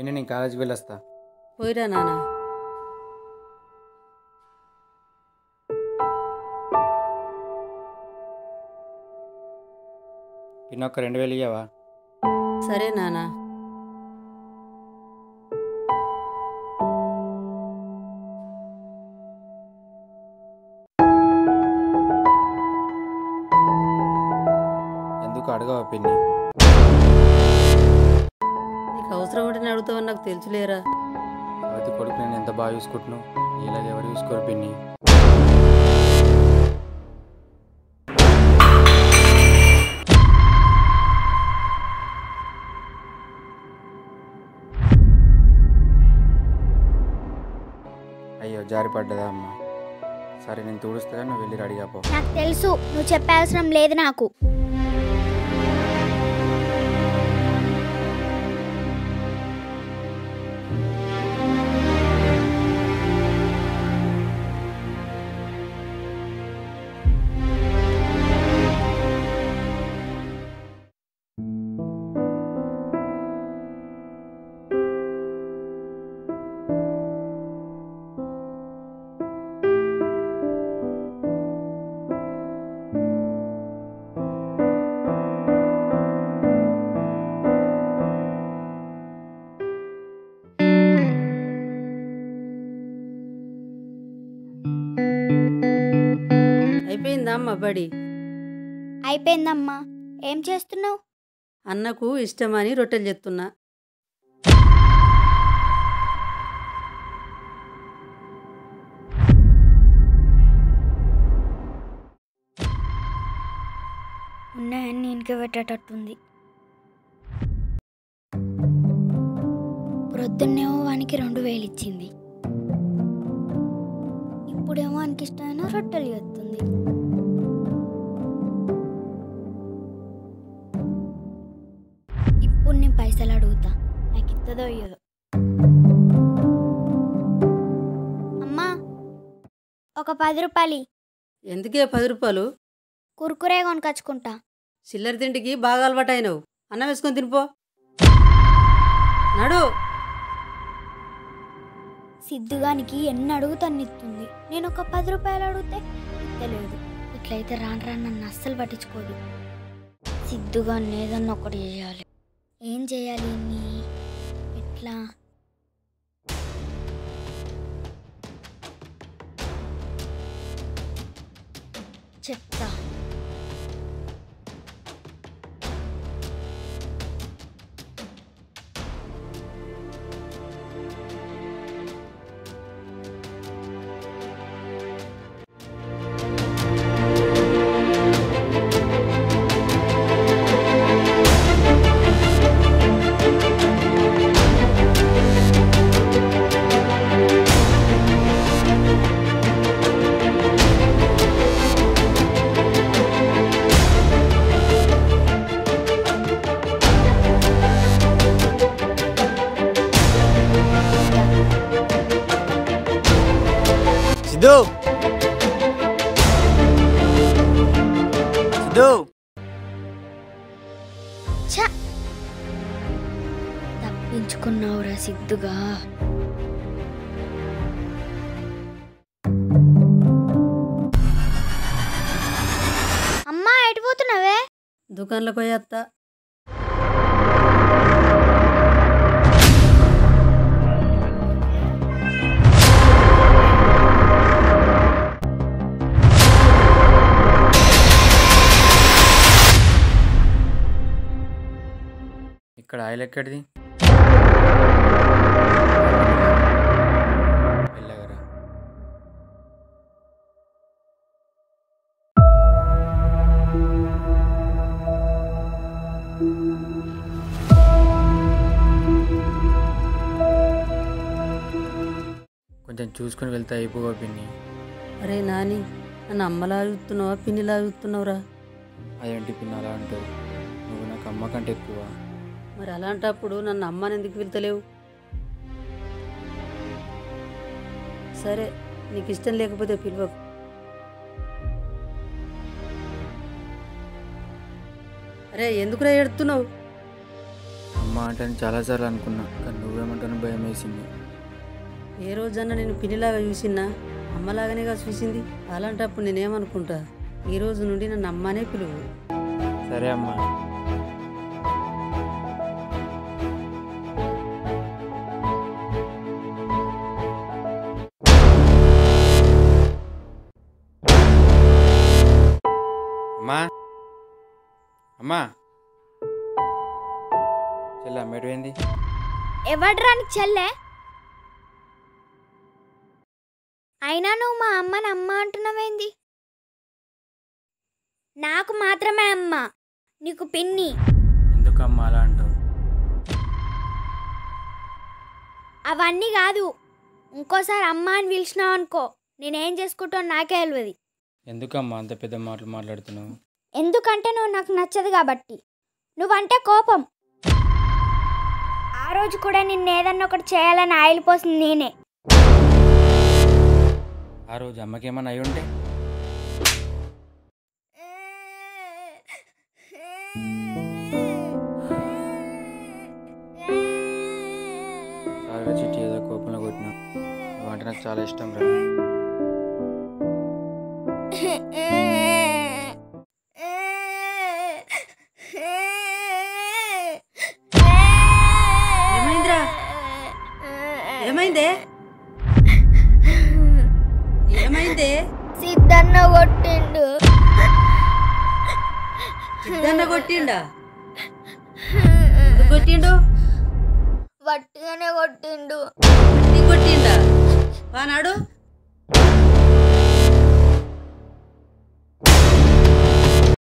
పిన్ని నేను కాలేజీకి వెళ్ళొస్తా పోయిరా నాన్న పిన్ని ఒక రెండు వేలు ఇయ్యవా సరే నాన్న ఎందుకు అడగవా పిన్ని నీకు అవసరం ఉంటే అడుగుతావని నాకు తెలుసులేరా ప్రతి కొడుకు నేను ఎంత బాగా చూసుకుంటున్నావు ఇలాగ ఎవరు చూసుకోరు పిన్ని అయ్యో జారిపడ్డదా అమ్మ సరే నేను తుడుస్తా నువ్వు వెళ్ళి రెడీగా పో నాకు తెలుసు నువ్వు చెప్పాల్సిన లేదు నాకు అయిపోయిందా అమ్మ బడి అయిపోయిందమ్మా ఏం చేస్తున్నావు అన్నకు ఇష్టమని రొట్టెలు చెప్తున్నా ఉన్నాయని ఇంటికి పెట్టేటట్టుంది ప్రొద్దున్నేమో వానికి రెండు వేలు ఇచ్చింది ఇప్పుడేమో వానికి ఇష్టమైన రొట్టెలు చేస్తుంది ఇప్పుడు నేను పైసలు అడుగుతా నాకు ఇస్తుందో ఇయ్యదో అమ్మా ఒక పది రూపాయలు ఇయ్యి. ఎందుకే పది రూపాయలు కుర్కురే కొనుకొచ్చుకుంటా చిల్లర తిండికి బాగా అలవాటైనవు అన్నం వేసుకొని తినిపో నడు సిద్ధుగానికి ఎన్ని అడుగుతాను ఇస్తుంది నేను ఒక పది రూపాయలు అడిగితే ఇస్తలేదు ఇట్లయితే రాను రాను నన్ను అస్సలు పట్టించుకోదు సిద్ధుగా ఏదన్నా ఒకటి చేయాలి ఏం చేయాలి నీ ఎట్లా చెప్తా సిద్ధు సిద్ధు ఛ! తప్పించుకున్నావురా సిద్ధుగా అమ్మా ఎడిపోతున్నావే దుకాణంలోకి పోయేస్తా ఇక్కడ ఆయిల్ ఎక్కడిది వెళ్ళగరా కొంచెం చూసుకొని వెళ్తే అయిపోగా పిన్ని అరే నాని నన్ను అమ్మలా చూస్తున్నావా పిన్నిలా చూస్తున్నావురా అదేంటి పిన్ని అలా అంటావు నువ్వు నాకు అమ్మ కంటే ఎక్కువ మరి అలాంటప్పుడు నన్ను అమ్మని ఎందుకు పిలుతలేవు సరే నీకు ఇష్టం లేకపోతే పిలవకు అరే ఎందుకురా ఎడుతున్నావు అమ్మ అమ్మ అంటే అని చాలాసార్లు అనుకున్నా కానీ నువ్వేమంటాను భయం వేసింది ఏ రోజన్నా నేను పిల్లిలాగా చూసినా అమ్మలాగానేగా చూసింది అలాంటప్పుడు నేనేమనుకుంటా ఈ రోజు నుండి నన్ను అమ్మనే పిలువు సరే అమ్మా అమ్మా అమ్మా చెల్ల మెటువేంది ఎవడ్రానికి చెల్లె అయినా నువ్వు మా అమ్మని అమ్మ అంటున్నావేంది నాకు మాత్రమే అమ్మ నీకు పిన్ని ఎందుకమ్మా అలా అంటావు అవన్నీ కాదు ఇంకోసారి అమ్మ అని పిలిచినావు అనుకో నేనేం చేసుకుంటావు నాకే తెలియదు ఎందుకమ్మా అంత పెద్ద మాటలు మాట్లాడుతున్నావు ఎందుకంటే నువ్వు నాకు నచ్చదు కాబట్టి నువ్వంటే కోపం ఆ రోజు కూడా నిన్ను ఏదన్నా ఒకటి చేయాలని ఆయిల్ పోసింది నేనే ఆ రోజు అమ్మకేమన్నా అయి ఉంటే సారీ చిట్టి ఏదో కోపంలో కొట్టినా నువ్వంటే నాకు చాలా ఇష్టం రా ఏమైందిరా ఏమైందే ఏమైందే సిద్ధన్న కొట్టిండు ఇద్దన్న కొట్టిండా ఎందుకు కొట్టిండు వట్టిగానే కొట్టిండు నీ కొట్టిండా వానాడు